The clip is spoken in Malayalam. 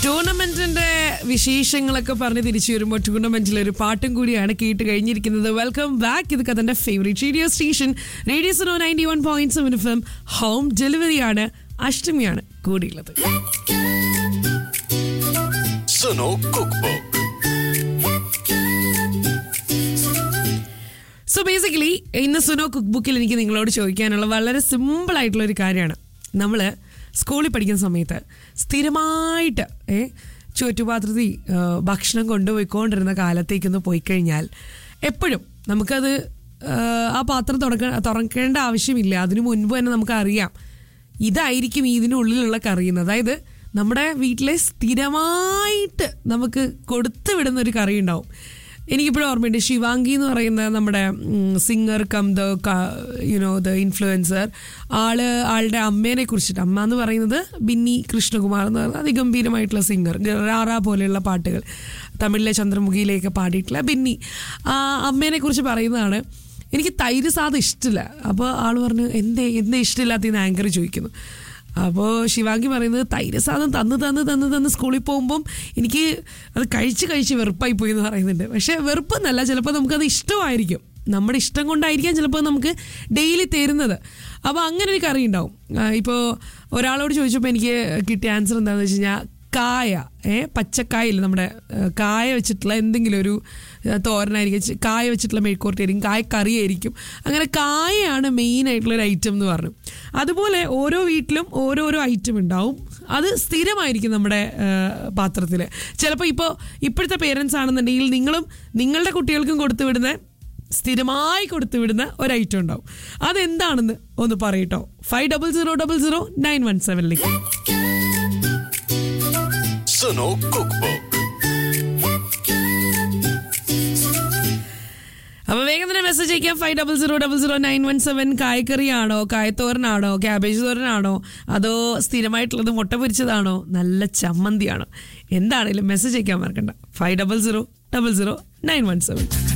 ടൂർണമെന്റിന്റെ വിശേഷങ്ങളൊക്കെ പറഞ്ഞ് തിരിച്ചു വരുമ്പോൾ ടൂർണമെന്റിൽ ഒരു പാട്ടും കൂടിയാണ് കേട്ട് കഴിഞ്ഞിരിക്കുന്നത് വെൽക്കം ബാക്ക് ഇത് കഥന്റെ favourite radio station radio so ninety one point seven F M home ഡെലിവറിയാണ് അഷ്ടമിയാണ് കൂടിയുള്ളത് Suno cook book so basically ഇന്ന് സുനോ കുക്ക് ബുക്കിൽ എനിക്ക് നിങ്ങളോട് ചോദിക്കാനുള്ള വളരെ സിമ്പിൾ ആയിട്ടുള്ള ഒരു കാര്യമാണ് നമ്മൾ സ്കൂളിൽ പഠിക്കുന്ന സമയത്ത് സ്ഥിരമായിട്ട് ഏ ചുറ്റുപാത്രത്തിൽ ആ, ഭക്ഷണം കൊണ്ടുപോയിക്കൊണ്ടിരുന്ന കാലത്തേക്കൊന്ന് പോയി കഴിഞ്ഞാൽ എപ്പോഴും നമുക്കത് ആ, ആ പാത്രം തുറക്ക തുറക്കേണ്ട ആവശ്യമില്ല അതിനു മുൻപ് തന്നെ നമുക്കറിയാം ഇതായിരിക്കും ഇതിനുള്ളിലുള്ള കറിയുന്നത് അതായത് നമ്മുടെ വീട്ടിലെ സ്ഥിരമായിട്ട് നമുക്ക് കൊടുത്തു വിടുന്ന ഒരു കറി ഉണ്ടാവും എനിക്കിപ്പോഴും ഓർമ്മയുണ്ട് ശിവാംഗി എന്ന് പറയുന്ന നമ്മുടെ singer cum the you know the influencer ആള് ആളുടെ അമ്മേനെ കുറിച്ചിട്ട് അമ്മ എന്ന് പറയുന്നത് ബിന്നി കൃഷ്ണകുമാർ എന്ന് പറയുന്ന അതിഗംഭീരമായിട്ടുള്ള സിംഗർ റാറ പോലെയുള്ള പാട്ടുകൾ തമിഴിലെ ചന്ദ്രമുഖിയിലേക്ക് പാടിയിട്ടുള്ള ബിന്നി ആ അമ്മേനെ കുറിച്ച് പറയുന്നതാണ് എനിക്ക് തൈര് സാധം ഇഷ്ടമില്ല അപ്പോൾ ആൾ പറഞ്ഞു എന്തേ എന്തേ ഇഷ്ടമില്ലാത്തതെന്ന് ആങ്കർ ചോദിക്കുന്നു അപ്പോൾ ശിവാംഗി പറയുന്നത് തൈര് സാധനം തന്ന് തന്ന് തന്ന് തന്ന് സ്കൂളിൽ പോകുമ്പം എനിക്ക് അത് കഴിച്ച് കഴിച്ച് വെറുപ്പായി പോയി എന്ന് പറയുന്നുണ്ട് പക്ഷേ വെറുപ്പെന്നല്ല ചിലപ്പോൾ നമുക്കത് ഇഷ്ടമായിരിക്കും നമ്മുടെ ഇഷ്ടം കൊണ്ടായിരിക്കാം ചിലപ്പോൾ നമുക്ക് ഡെയിലി തരുന്നത് അപ്പോൾ അങ്ങനെ ഒരു കറി ഉണ്ടാവും ഇപ്പോൾ ഒരാളോട് ചോദിച്ചപ്പോൾ എനിക്ക് കിട്ടിയ ആൻസർ എന്താണെന്ന് വെച്ച് കഴിഞ്ഞാൽ കായ ഏ പച്ചക്കായില്ല നമ്മുടെ ഏ, കായ വെച്ചിട്ടുള്ള എന്തെങ്കിലും ഒരു ഏ, തോരനായിരിക്കും ചി- കായ വെച്ചിട്ടുള്ള മെഴുക്കോർട്ടി ആയിരിക്കും കായ കറിയായിരിക്കും അങ്ങനെ കായയാണ് മെയിൻ ആയിട്ടുള്ള ഒരു ഐറ്റം എന്ന് പറഞ്ഞു അതുപോലെ ഓരോ വീട്ടിലും ഓരോരോ ഐറ്റം ഉണ്ടാവും അത് സ്ഥിരമായിരിക്കും നമ്മുടെ പാത്രത്തിൽ ചിലപ്പോൾ ഇപ്പോൾ ഇപ്പോഴത്തെ പേരൻസ് ആണെന്നുണ്ടെങ്കിൽ നിങ്ങളും നിങ്ങളുടെ കുട്ടികൾക്കും കൊടുത്തു വിടുന്ന സ്ഥിരമായി കൊടുത്തു വിടുന്ന ഒരു ഐറ്റം ഉണ്ടാവും അതെന്താണെന്ന് ഒന്ന് പറയട്ടോ five double zero double zero nine one സെവനിലേക്ക് സുനോ കുക്ക് ബുക്ക് അപ്പൊ വേഗം തന്നെ മെസ്സേജ് അയക്കാം five double zero double zero nine one seven കായക്കറിയാണോ കായത്തോരനാണോ ക്യാബേജ് തോരനാണോ അതോ സ്ഥിരമായിട്ടുള്ളത് മുട്ട പൊരിച്ചതാണോ നല്ല ചമ്മന്തിയാണോ എന്താണേലും മെസ്സേജ് അയക്കാൻ മറക്കണ്ട five double zero double zero nine one seven